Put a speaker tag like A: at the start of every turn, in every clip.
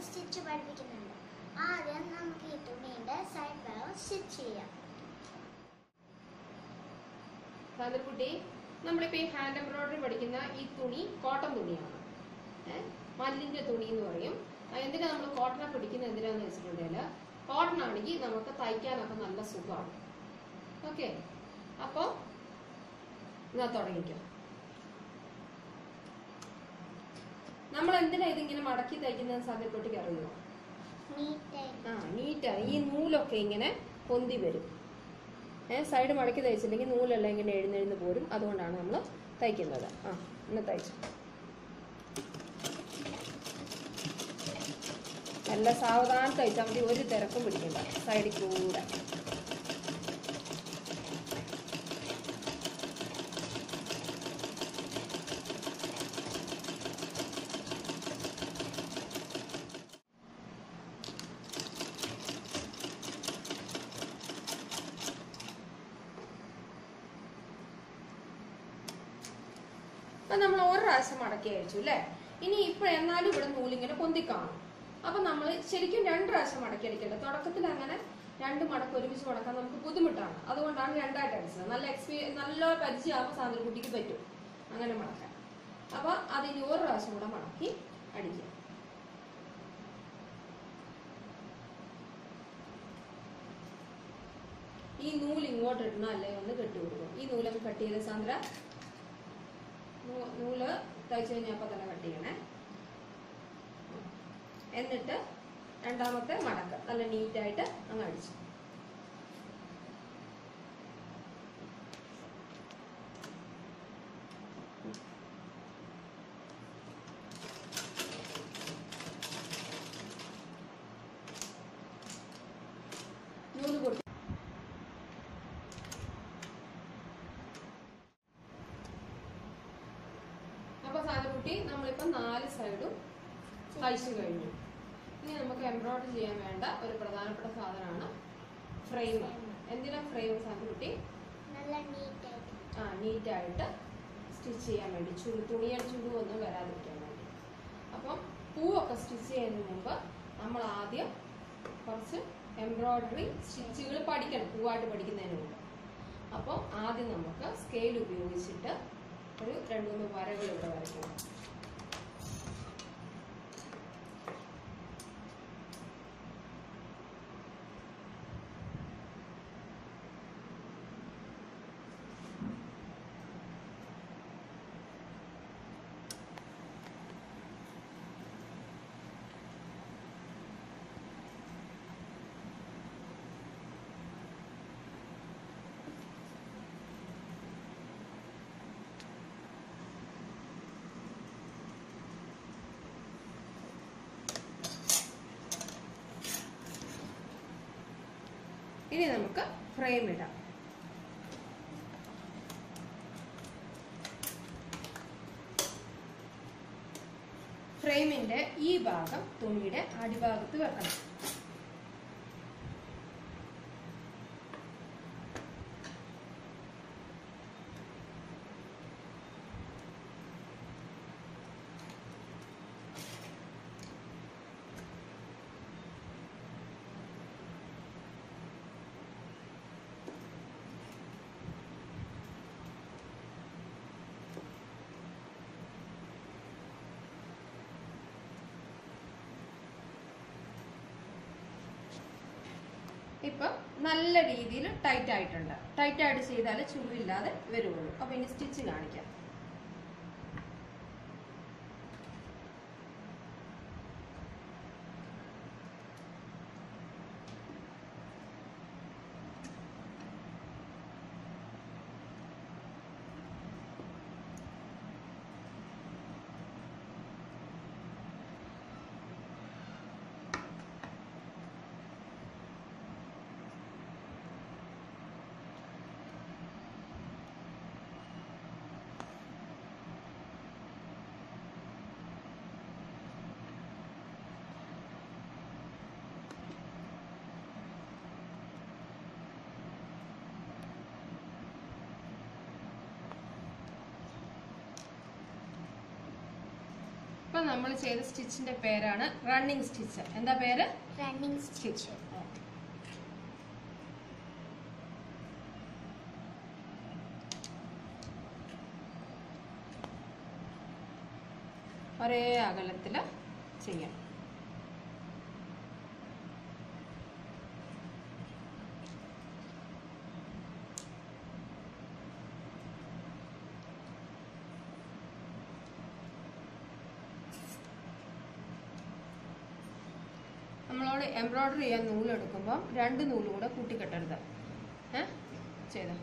A: Stitch പഠിപ്പിക്കുന്നുണ്ട് ആദ്യം നമുക്ക് ഈ തുണിയുടെ സൈഡ് ഭാഗം സ്റ്റിച്ച് ചെയ്യാം
B: സാദർകുട്ടി നമ്മളിപ്പോൾ ഈ ഹാൻഡ് എംബ്രോയിഡറി പഠിക്കുന്ന ഈ തുണി കോട്ടൺ തുണിയാണ് ഏഹ് മല്ലിൻ്റെ തുണി എന്ന് പറയും ആ, എന്തിനാ നമ്മൾ കോട്ടനെ പിടിക്കുന്നത് എന്തിനാന്ന് വെച്ചിട്ടുണ്ടെങ്കിൽ കോട്ടൺ ആണെങ്കിൽ നമുക്ക് തയ്ക്കാനൊക്കെ നല്ല സുഖമാണ് ഓക്കെ അപ്പോൾ എന്നാ തുടങ്ങിക്കോ നമ്മൾ എന്തിനാ ഇതിങ്ങനെ മടക്കി തയ്ക്കുന്നത് സാധ്യപ്പെട്ടിക്ക് അറിയുമോ
A: നീറ്റായി
B: ആ നീറ്റാണ് ഈ നൂലൊക്കെ ഇങ്ങനെ പൊന്തി വരും ഏ സൈഡ് മടക്കി തയ്ച്ചില്ലെങ്കിൽ നൂലെല്ലാം ഇങ്ങനെ എഴുന്നെഴുന്ന് പോരും അതുകൊണ്ടാണ് നമ്മൾ തയ്ക്കുന്നത് ആ ഇന്ന് തയ്ച്ചു നല്ല സാവധാനം തയ്ച്ചാൽ മതി ഒരു തിരക്കും പിടിക്കണ്ട സൈഡിൽ കൂടെ അപ്പൊ നമ്മൾ ഒരു പ്രാവശ്യം മടക്കി അയച്ചു അല്ലേ ഇനി ഇപ്പൊ എന്നാലും ഇവിടെ നൂലിങ്ങനെ പൊന്തി കാണും അപ്പൊ നമ്മൾ ശരിക്കും രണ്ട് പ്രാവശ്യം മടക്കി അടിക്കേണ്ടത് തുടക്കത്തിൽ അങ്ങനെ രണ്ട് മടക്ക് ഒരുമിച്ച് മടക്കാൻ നമുക്ക് ബുദ്ധിമുട്ടാണ് അതുകൊണ്ടാണ് രണ്ടായിട്ട് അടിച്ചത് നല്ല എക്സ്പീരിയൻസ് നല്ല പരിചയമാകുമ്പോൾ സാന്ദ്രക്കുട്ടിക്ക് പറ്റും അങ്ങനെ മടക്കാൻ അപ്പൊ അത് ഇനി ഒരു പ്രാവശ്യം കൂടെ മടക്കി അടിക്കുക ഈ നൂല് ഇങ്ങോട്ട് ഇടണം അല്ലേ ഒന്ന് കെട്ടി കൊടുക്കും ഈ നൂലൊക്കെ കട്ട് ചെയ്ത സാന്ദ്ര നൂ- നൂല് തയ്ച്ചു കഴിഞ്ഞപ്പോൾ തന്നെ കട്ട് ചെയ്യണേ എന്നിട്ട് രണ്ടാമത്തെ മടക്ക് നല്ല നീറ്റായിട്ട് അങ്ങ് അടിച്ചു നൂല് കൊടുത്തു അപ്പൊ സാധുകുട്ടി നമ്മളിപ്പോ നാല് സൈഡും തയ്ച്ചു കഴിഞ്ഞു ഇനി നമുക്ക് എംബ്രോയിഡറി ചെയ്യാൻ വേണ്ട ഒരു പ്രധാനപ്പെട്ട സാധനമാണ് ഫ്രെയിം എന്തിനാ ഫ്രെയിം സാധുകുട്ടി
A: നല്ല നീറ്റായിട്ട്
B: ആ നീറ്റായിട്ട് സ്റ്റിച്ച് ചെയ്യാൻ വേണ്ടി ചുരു തുണിയുടെ ചുരുവൊന്നും വരാതിരിക്കാൻ വേണ്ടി അപ്പം പൂവൊക്കെ സ്റ്റിച്ച് ചെയ്യുന്നതിന് മുമ്പ് നമ്മൾ ആദ്യം കുറച്ച് എംബ്രോയിഡറി സ്റ്റിച്ചുകൾ പഠിക്കണം പൂവായിട്ട് പഠിക്കുന്നതിന് മുമ്പ് അപ്പോൾ ആദ്യം നമുക്ക് സ്കെയിൽ ഉപയോഗിച്ചിട്ട് ഒരു രണ്ട് മൂന്ന് വരകൾ ഇവിടെ വരയ്ക്കണം ഇനി നമുക്ക് ഫ്രെയിം ഇടാം ഫ്രെയിമിന്റെ ഈ ഭാഗം തുണിയുടെ അടിഭാഗത്ത് വെക്കണം ഇപ്പം നല്ല രീതിയിൽ ടൈറ്റ് ആയിട്ടുണ്ട് ടൈറ്റ് ആയിട്ട് ചെയ്താൽ ചുളിവില്ലാതെ വരുള്ളൂ അപ്പൊ ഇനി സ്റ്റിച്ച് കാണിക്കാം ഇപ്പൊ നമ്മൾ ചെയ്ത സ്റ്റിച്ചിന്റെ പേരാണ് റണ്ണിങ് സ്റ്റിച്ച് എന്താ പേര്
A: റണ്ണിങ് സ്റ്റിച്ച്
B: ഒരേ അകലത്തിൽ ചെയ്യാം നമ്മളോട് എംബ്രോയിഡറി ചെയ്യാൻ നൂലെടുക്കുമ്പം രണ്ട് നൂല് കൂടെ കൂട്ടിക്കെട്ടരുത് ഏ ചെയ്തോ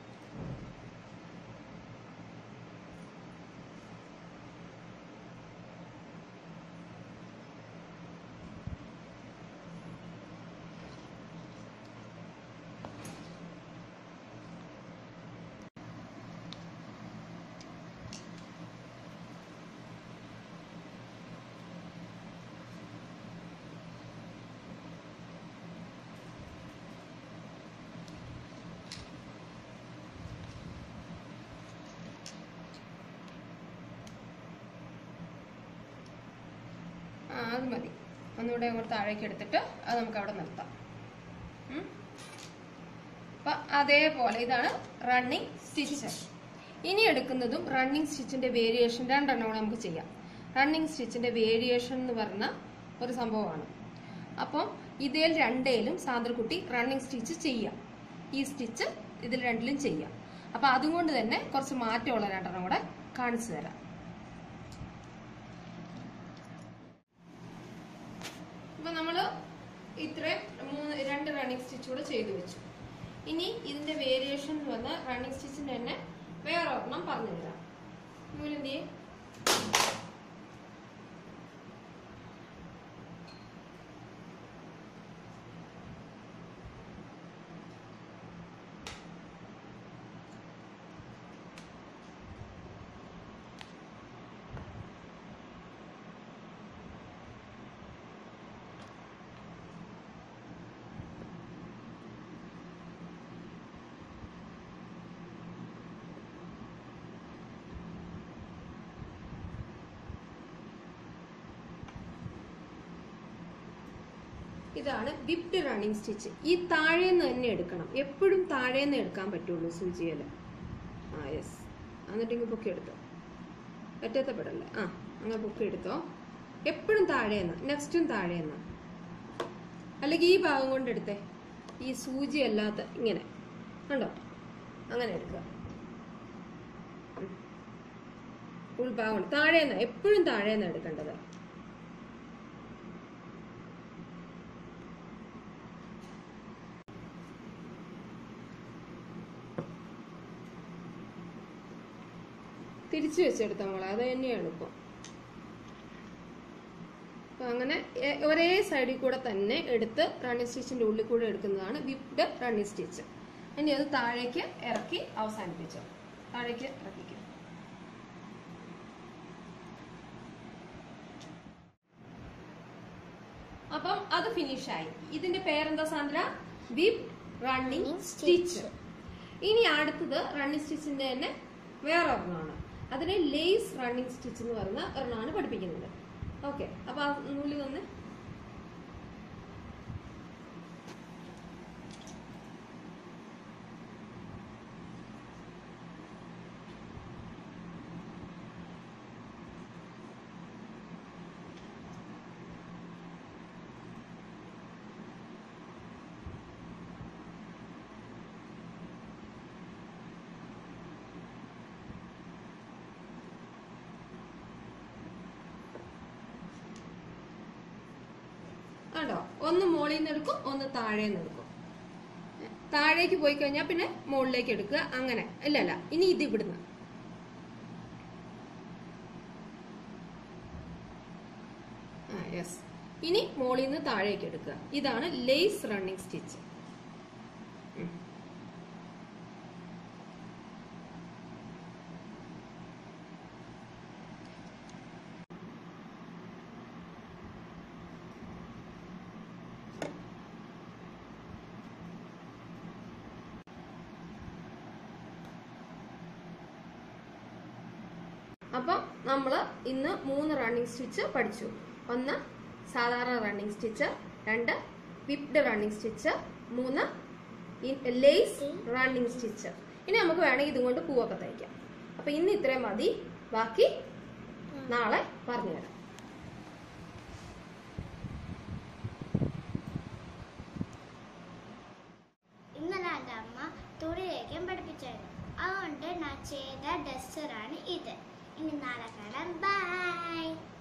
B: ആ അത് മതി ഒന്നുകൂടെ അങ്ങോട്ട് താഴേക്ക് എടുത്തിട്ട് അത് നമുക്ക് അവിടെ നിർത്താം ഉം. അപ്പൊ അതേപോലെ ഇതാണ് റണ്ണിങ് സ്റ്റിച്ച് ഇനി എടുക്കുന്നതും റണ്ണിങ് സ്റ്റിച്ചിന്റെ വേരിയേഷൻ രണ്ടെണ്ണം കൂടെ നമുക്ക് ചെയ്യാം റണ്ണിങ് സ്റ്റിച്ചിന്റെ വേരിയേഷൻ എന്ന് പറഞ്ഞ ഒരു സംഭവമാണ് അപ്പം ഇതിൽ രണ്ടേലും സാന്ദ്രക്കുട്ടി റണ്ണിങ് സ്റ്റിച്ച് ചെയ്യാം ഈ സ്റ്റിച്ച് ഇതിൽ രണ്ടിലും ചെയ്യാം അപ്പൊ അതുകൊണ്ട് തന്നെ കുറച്ച് മാറ്റമുള്ള രണ്ടെണ്ണം കൂടെ കാണിച്ചു തരാം അപ്പൊ നമ്മള് ഇത്രയും മൂന്ന് രണ്ട് റണ്ണിങ് സ്റ്റിച്ച് കൂടെ ചെയ്തു വെച്ചു ഇനി ഇതിന്റെ വേരിയേഷൻ എന്ന് പറഞ്ഞ റണ്ണിങ് സ്റ്റിച്ചിന്റെ തന്നെ വേറെ ഒരെണ്ണം പറഞ്ഞു തരാം നൂലിന്റെ ഇതാണ് വിപ്ഡ് റണ്ണിങ് സ്റ്റിച്ച് ഈ താഴേന്ന് തന്നെ എടുക്കണം എപ്പോഴും താഴേന്ന് എടുക്കാൻ പറ്റുള്ളൂ സൂചിയിൽ ആ യെസ് എന്നിട്ട് ഇങ്ങ് പൊക്കി എടുത്തോ പറ്റാത്ത പെടല്ലേ ആ അങ്ങനെ പൊക്കി എടുത്തോ എപ്പോഴും താഴേന്ന് നെക്സ്റ്റും താഴേന്ന് അല്ലെങ്കിൽ ഈ ഭാഗം കൊണ്ട് എടുത്തേ ഈ സൂചി അല്ലാത്ത ഇങ്ങനെ കണ്ടോ അങ്ങനെ എടുക്കുക ഉം. ഉൾഭാഗം താഴേന്ന് എപ്പോഴും താഴേന്ന് എടുക്കേണ്ടത് തിരിച്ചു വെച്ചെടുത്ത മോളെ അത് തന്നെയാണ് ഇപ്പം അപ്പൊ അങ്ങനെ എ- ഒരേ സൈഡിൽ കൂടെ തന്നെ എടുത്ത് റണ്ണിങ് സ്റ്റിച്ചിന്റെ ഉള്ളിൽ കൂടെ എടുക്കുന്നതാണ് വിപ്ഡ് റണ്ണിങ് സ്റ്റിച്ച് ഇനി അത് താഴേക്ക് ഇറക്കി അവസാനിപ്പിച്ചു താഴേക്ക് ഇറക്കിക്കും അപ്പം അത് ഫിനിഷ് ആയി ഇതിന്റെ പേരെന്താ Sandra whip running
A: Running
B: stitch
A: stitch.
B: ഇനി അടുത്തത് റണ്ണിങ് സ്റ്റിച്ചിന്റെ തന്നെ വേറെ ഒരെണ്ണമാണ് അതിനെ ലേസ് റണ്ണിങ് സ്റ്റിച്ച് എന്ന് പറയുന്ന ഒരെണ്ണമാണ് പഠിപ്പിക്കുന്നത് ഓക്കെ അപ്പൊ ആ നൂല് വന്ന് കണ്ടോ ഒന്ന് മുകളിൽ നിന്ന് എടുക്കും ഒന്ന് താഴെ നിന്ന് എടുക്കും താഴേക്ക് പോയി കഴിഞ്ഞാൽ പിന്നെ മുകളിലേക്ക് എടുക്കുക അങ്ങനെ ഇല്ല അല്ല ഇനി ഇത് ഇവിടുന്ന് ആ യെസ് ഇനി മുകളിൽ നിന്ന് താഴേക്ക് എടുക്കുക ഇതാണ് ലേസ് റണ്ണിങ് സ്റ്റിച്ച് അപ്പം നമ്മൾ ഇന്ന് മൂന്ന് റണ്ണിങ് സ്റ്റിച്ച് പഠിച്ചു ഒന്ന് സാധാരണ റണ്ണിങ് സ്റ്റിച്ച് രണ്ട് വിപ്ഡ് റണ്ണിങ് സ്റ്റിച്ച് മൂന്ന് ലേസ് റണ്ണിങ് സ്റ്റിച്ച് ഇനി നമുക്ക് വേണമെങ്കിൽ ഇതും കൊണ്ട് പൂവൊക്കെ തയ്ക്കാം അപ്പൊ ഇന്ന് ഇത്രയും മതി ബാക്കി നാളെ പറഞ്ഞുതരാം
A: ഇന്നലെ എൻ്റെ അമ്മ തുണി തയ്ക്കാൻ പഠിപ്പിച്ചായിരുന്നു അതുകൊണ്ട് ഞാൻ ചെയ്ത ഡസ്റ്ററാണ് ഇത് ഇനി നാളെ കാണാം ബൈ